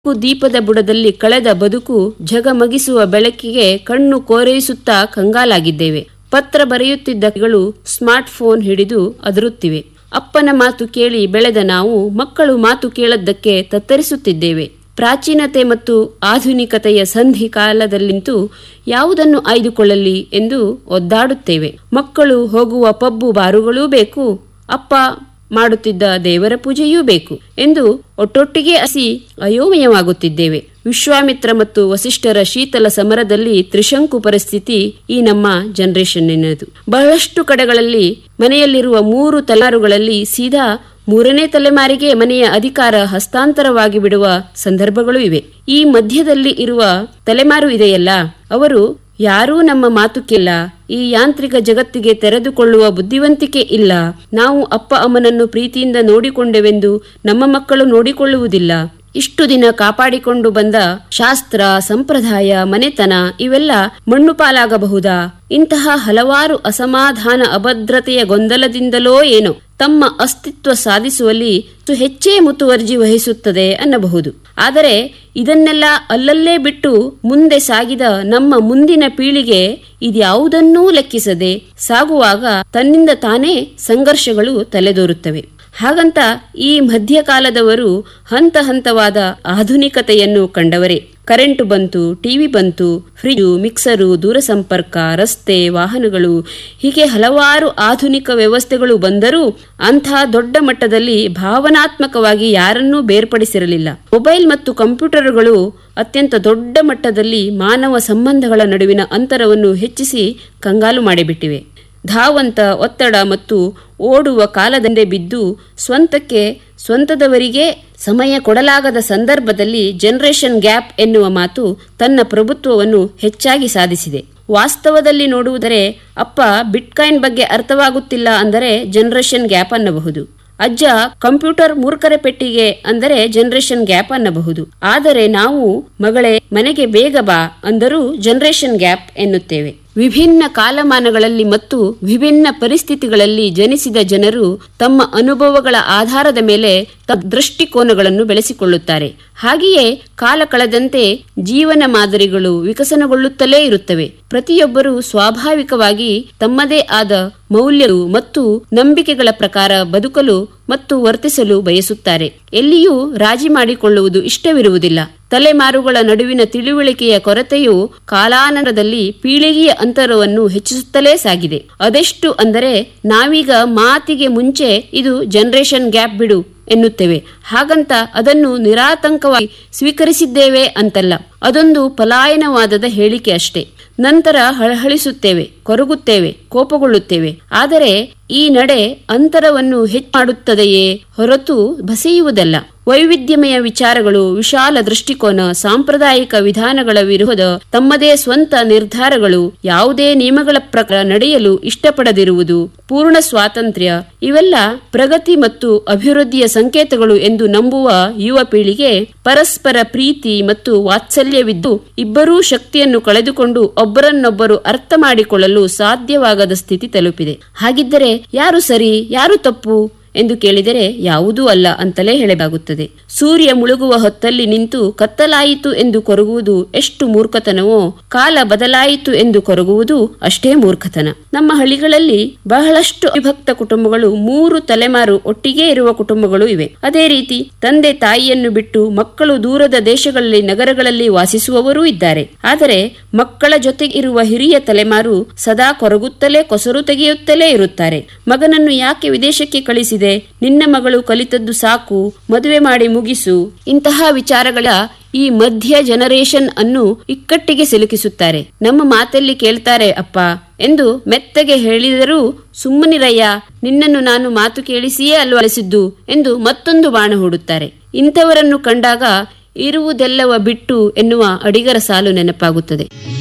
ನಾಲ್ಕು ದೀಪದ ಬುಡದಲ್ಲಿ ಕಳೆದ ಬದುಕು ಝಗಮಗಿಸುವ ಬೆಳಕಿಗೆ ಕಣ್ಣು ಕೋರೈಸುತ್ತಾ ಕಂಗಾಲಾಗಿದ್ದೇವೆ ಪತ್ರ ಬರೆಯುತ್ತಿದ್ದ ಕೈಗಳು ಸ್ಮಾರ್ಟ್ ಫೋನ್ ಹಿಡಿದು ಅದರುತ್ತಿವೆ ಅಪ್ಪನ ಮಾತು ಕೇಳಿ ಬೆಳೆದ ನಾವು ಮಕ್ಕಳು ಮಾತು ಕೇಳದ್ದಕ್ಕೆ ತತ್ತರಿಸುತ್ತಿದ್ದೇವೆ ಪ್ರಾಚೀನತೆ ಮತ್ತು ಆಧುನಿಕತೆಯ ಸಂಧಿ ಕಾಲದಲ್ಲಿಂತೂ ಯಾವುದನ್ನು ಆಯ್ದುಕೊಳ್ಳಲಿ ಎಂದು ಒದ್ದಾಡುತ್ತೇವೆ ಮಕ್ಕಳು ಹೋಗುವ ಪಬ್ಬು ಬಾರುಗಳೂ ಬೇಕು ಅಪ್ಪ ಮಾಡುತ್ತಿದ್ದ ದೇವರ ಪೂಜೆಯೂ ಬೇಕು ಎಂದು ಒಟ್ಟೊಟ್ಟಿಗೆ ಹಸಿ ಅಯೋಮಯವಾಗುತ್ತಿದ್ದೇವೆ ವಿಶ್ವಾಮಿತ್ರ ಮತ್ತು ವಸಿಷ್ಠರ ಶೀತಲ ಸಮರದಲ್ಲಿ ತ್ರಿಶಂಕು ಪರಿಸ್ಥಿತಿ ಈ ನಮ್ಮ ಜನರೇಷನ್ನಿನದು ಬಹಳಷ್ಟು ಕಡೆಗಳಲ್ಲಿ ಮನೆಯಲ್ಲಿರುವ ಮೂರು ತಲೆಮಾರುಗಳಲ್ಲಿ ಸೀದಾ ಮೂರನೇ ತಲೆಮಾರಿಗೆ ಮನೆಯ ಅಧಿಕಾರ ಹಸ್ತಾಂತರವಾಗಿ ಬಿಡುವ ಸಂದರ್ಭಗಳು ಇವೆ ಈ ಮಧ್ಯದಲ್ಲಿ ಇರುವ ತಲೆಮಾರು ಇದೆಯಲ್ಲ ಅವರು ಯಾರೂ ನಮ್ಮ ಮಾತು ಕೇಳ ಈ ಯಾಂತ್ರಿಕ ಜಗತ್ತಿಗೆ ತೆರೆದುಕೊಳ್ಳುವ ಬುದ್ಧಿವಂತಿಕೆ ಇಲ್ಲ ನಾವು ಅಪ್ಪ ಅಮ್ಮನನ್ನು ಪ್ರೀತಿಯಿಂದ ನೋಡಿಕೊಂಡೆವೆಂದು ನಮ್ಮ ಮಕ್ಕಳು ನೋಡಿಕೊಳ್ಳುವುದಿಲ್ಲ ಇಷ್ಟು ದಿನ ಕಾಪಾಡಿಕೊಂಡು ಬಂದ ಶಾಸ್ತ್ರ ಸಂಪ್ರದಾಯ ಮನೆತನ ಇವೆಲ್ಲ ಮಣ್ಣು ಪಾಲಾಗಬಹುದಾ ಇಂತಹ ಹಲವಾರು ಅಸಮಾಧಾನ ಅಭದ್ರತೆಯ ಗೊಂದಲದಿಂದಲೋ ಏನೋ ತಮ್ಮ ಅಸ್ತಿತ್ವ ಸಾಧಿಸುವಲ್ಲಿ ಹೆಚ್ಚೇ ಮುತುವರ್ಜಿ ವಹಿಸುತ್ತದೆ ಅನ್ನಬಹುದು ಆದರೆ ಇದನ್ನೆಲ್ಲ ಅಲ್ಲಲ್ಲೇ ಬಿಟ್ಟು ಮುಂದೆ ಸಾಗಿದ ನಮ್ಮ ಮುಂದಿನ ಪೀಳಿಗೆ ಇದ್ಯಾವುದನ್ನೂ ಲೆಕ್ಕಿಸದೆ ಸಾಗುವಾಗ ತನ್ನಿಂದ ತಾನೇ ಸಂಘರ್ಷಗಳು ತಲೆದೋರುತ್ತವೆ ಹಾಗಂತ ಈ ಮಧ್ಯಕಾಲದವರು ಹಂತ ಹಂತವಾದ ಆಧುನಿಕತೆಯನ್ನು ಕಂಡವರೇ ಕರೆಂಟು ಬಂತು ಟಿವಿ ಬಂತು ಫ್ರಿಜು ಮಿಕ್ಸರು ದೂರಸಂಪರ್ಕ ರಸ್ತೆ ವಾಹನಗಳು ಹೀಗೆ ಹಲವಾರು ಆಧುನಿಕ ವ್ಯವಸ್ಥೆಗಳು ಬಂದರೂ ಅಂಥ ದೊಡ್ಡ ಮಟ್ಟದಲ್ಲಿ ಭಾವನಾತ್ಮಕವಾಗಿ ಯಾರನ್ನೂ ಬೇರ್ಪಡಿಸಿರಲಿಲ್ಲ ಮೊಬೈಲ್ ಮತ್ತು ಕಂಪ್ಯೂಟರ್ಗಳು ಅತ್ಯಂತ ದೊಡ್ಡ ಮಟ್ಟದಲ್ಲಿ ಮಾನವ ಸಂಬಂಧಗಳ ನಡುವಿನ ಅಂತರವನ್ನು ಹೆಚ್ಚಿಸಿ ಕಂಗಾಲು ಮಾಡಿಬಿಟ್ಟಿವೆ ಧಾವಂತ ಒತ್ತಡ ಮತ್ತು ಓಡುವ ಕಾಲದಂದೆ ಬಿದ್ದು ಸ್ವಂತಕ್ಕೆ ಸ್ವಂತದವರಿಗೆ ಸಮಯ ಕೊಡಲಾಗದ ಸಂದರ್ಭದಲ್ಲಿ ಜನರೇಷನ್ ಗ್ಯಾಪ್ ಎನ್ನುವ ಮಾತು ತನ್ನ ಪ್ರಭುತ್ವವನ್ನು ಹೆಚ್ಚಾಗಿ ಸಾಧಿಸಿದೆ ವಾಸ್ತವದಲ್ಲಿ ನೋಡುವುದರೆ ಅಪ್ಪ ಬಿಟ್ಕಾಯಿನ್ ಬಗ್ಗೆ ಅರ್ಥವಾಗುತ್ತಿಲ್ಲ ಅಂದರೆ ಜನರೇಷನ್ ಗ್ಯಾಪ್ ಅನ್ನಬಹುದು ಅಜ್ಜ ಕಂಪ್ಯೂಟರ್ ಮೂರ್ಖರ ಪೆಟ್ಟಿಗೆ ಅಂದರೆ ಜನರೇಷನ್ ಗ್ಯಾಪ್ ಅನ್ನಬಹುದು ಆದರೆ ನಾವು ಮಗಳೇ ಮನೆಗೆ ಬೇಗ ಬಾ ಅಂದರೂ ಜನರೇಷನ್ ಗ್ಯಾಪ್ ಎನ್ನುತ್ತೇವೆ ವಿಭಿನ್ನ ಕಾಲಮಾನಗಳಲ್ಲಿ ಮತ್ತು ವಿಭಿನ್ನ ಪರಿಸ್ಥಿತಿಗಳಲ್ಲಿ ಜನಿಸಿದ ಜನರು ತಮ್ಮ ಅನುಭವಗಳ ಆಧಾರದ ಮೇಲೆ ದೃಷ್ಟಿಕೋನಗಳನ್ನು ಬೆಳೆಸಿಕೊಳ್ಳುತ್ತಾರೆ ಹಾಗೆಯೇ ಕಾಲ ಕಳೆದಂತೆ ಜೀವನ ಮಾದರಿಗಳು ವಿಕಸನಗೊಳ್ಳುತ್ತಲೇ ಇರುತ್ತವೆ ಪ್ರತಿಯೊಬ್ಬರು ಸ್ವಾಭಾವಿಕವಾಗಿ ತಮ್ಮದೇ ಆದ ಮೌಲ್ಯಗಳು ಮತ್ತು ನಂಬಿಕೆಗಳ ಪ್ರಕಾರ ಬದುಕಲು ಮತ್ತು ವರ್ತಿಸಲು ಬಯಸುತ್ತಾರೆ ಎಲ್ಲಿಯೂ ರಾಜಿ ಮಾಡಿಕೊಳ್ಳುವುದು ಇಷ್ಟವಿರುವುದಿಲ್ಲ ತಲೆಮಾರುಗಳ ನಡುವಿನ ತಿಳುವಳಿಕೆಯ ಕೊರತೆಯು ಕಾಲಾನಂತರದಲ್ಲಿ ಪೀಳಿಗೆಯ ಅಂತರವನ್ನು ಹೆಚ್ಚಿಸುತ್ತಲೇ ಸಾಗಿದೆ ಅದೆಷ್ಟು ಅಂದರೆ ನಾವೀಗ ಮಾತಿಗೆ ಮುಂಚೆ ಇದು ಜನರೇಷನ್ ಗ್ಯಾಪ್ ಬಿಡು ಎನ್ನುತ್ತೇವೆ ಹಾಗಂತ ಅದನ್ನು ನಿರಾತಂಕವಾಗಿ ಸ್ವೀಕರಿಸಿದ್ದೇವೆ ಅಂತಲ್ಲ ಅದೊಂದು ಪಲಾಯನವಾದದ ಹೇಳಿಕೆ ಅಷ್ಟೇ ನಂತರ ಹಳಹಳಿಸುತ್ತೇವೆ ಕೊರಗುತ್ತೇವೆ ಕೋಪಗೊಳ್ಳುತ್ತೇವೆ ಆದರೆ ಈ ನಡೆ ಅಂತರವನ್ನು ಹೆಚ್ಚು ಮಾಡುತ್ತದೆಯೇ ಹೊರತು ಬಸೆಯುವುದಲ್ಲ ವೈವಿಧ್ಯಮಯ ವಿಚಾರಗಳು ವಿಶಾಲ ದೃಷ್ಟಿಕೋನ ಸಾಂಪ್ರದಾಯಿಕ ವಿಧಾನಗಳ ವಿರೋಧ ತಮ್ಮದೇ ಸ್ವಂತ ನಿರ್ಧಾರಗಳು ಯಾವುದೇ ನಿಯಮಗಳ ಪ್ರಕಾರ ನಡೆಯಲು ಇಷ್ಟಪಡದಿರುವುದು ಪೂರ್ಣ ಸ್ವಾತಂತ್ರ್ಯ ಇವೆಲ್ಲ ಪ್ರಗತಿ ಮತ್ತು ಅಭಿವೃದ್ಧಿಯ ಸಂಕೇತಗಳು ಎಂದು ನಂಬುವ ಯುವ ಪೀಳಿಗೆ ಪರಸ್ಪರ ಪ್ರೀತಿ ಮತ್ತು ವಾತ್ಸಲ್ಯವಿದ್ದು ಇಬ್ಬರೂ ಶಕ್ತಿಯನ್ನು ಕಳೆದುಕೊಂಡು ಒಬ್ಬರನ್ನೊಬ್ಬರು ಅರ್ಥ ಮಾಡಿಕೊಳ್ಳಲು ಸಾಧ್ಯವಾಗದ ಸ್ಥಿತಿ ತಲುಪಿದೆ ಹಾಗಿದ್ದರೆ ಯಾರು ಸರಿ ಯಾರು ತಪ್ಪು ಎಂದು ಕೇಳಿದರೆ ಯಾವುದೂ ಅಲ್ಲ ಅಂತಲೇ ಹೇಳಲಾಗುತ್ತದೆ ಸೂರ್ಯ ಮುಳುಗುವ ಹೊತ್ತಲ್ಲಿ ನಿಂತು ಕತ್ತಲಾಯಿತು ಎಂದು ಕೊರಗುವುದು ಎಷ್ಟು ಮೂರ್ಖತನವೋ ಕಾಲ ಬದಲಾಯಿತು ಎಂದು ಕೊರಗುವುದು ಅಷ್ಟೇ ಮೂರ್ಖತನ ನಮ್ಮ ಹಳ್ಳಿಗಳಲ್ಲಿ ಬಹಳಷ್ಟು ಅವಿಭಕ್ತ ಕುಟುಂಬಗಳು ಮೂರು ತಲೆಮಾರು ಒಟ್ಟಿಗೆ ಇರುವ ಕುಟುಂಬಗಳು ಇವೆ ಅದೇ ರೀತಿ ತಂದೆ ತಾಯಿಯನ್ನು ಬಿಟ್ಟು ಮಕ್ಕಳು ದೂರದ ದೇಶಗಳಲ್ಲಿ ನಗರಗಳಲ್ಲಿ ವಾಸಿಸುವವರೂ ಇದ್ದಾರೆ ಆದರೆ ಮಕ್ಕಳ ಜೊತೆಗೆ ಇರುವ ಹಿರಿಯ ತಲೆಮಾರು ಸದಾ ಕೊರಗುತ್ತಲೇ ಕೊಸರು ತೆಗೆಯುತ್ತಲೇ ಇರುತ್ತಾರೆ ಮಗನನ್ನು ಯಾಕೆ ವಿದೇಶಕ್ಕೆ ಕಳಿಸಿದೆ ನಿನ್ನ ಮಗಳು ಕಲಿತದ್ದು ಸಾಕು ಮದುವೆ ಮಾಡಿ ಮುಗಿಸು ಇಂತಹ ವಿಚಾರಗಳ ಈ ಮಧ್ಯ ಜನರೇಷನ್ ಅನ್ನು ಇಕ್ಕಟ್ಟಿಗೆ ಸಿಲುಕಿಸುತ್ತಾರೆ ನಮ್ಮ ಮಾತಲ್ಲಿ ಕೇಳ್ತಾರೆ ಅಪ್ಪ ಎಂದು ಮೆತ್ತಗೆ ಹೇಳಿದರೂ ಸುಮ್ಮನಿರಯ್ಯ ನಿನ್ನನ್ನು ನಾನು ಮಾತು ಕೇಳಿಸಿಯೇ ಅಲ್ವಲಿಸಿದ್ದು ಎಂದು ಮತ್ತೊಂದು ಬಾಣ ಹೂಡುತ್ತಾರೆ ಇಂಥವರನ್ನು ಕಂಡಾಗ ಇರುವುದೆಲ್ಲವ ಬಿಟ್ಟು ಎನ್ನುವ ಅಡಿಗರ ಸಾಲು ನೆನಪಾಗುತ್ತದೆ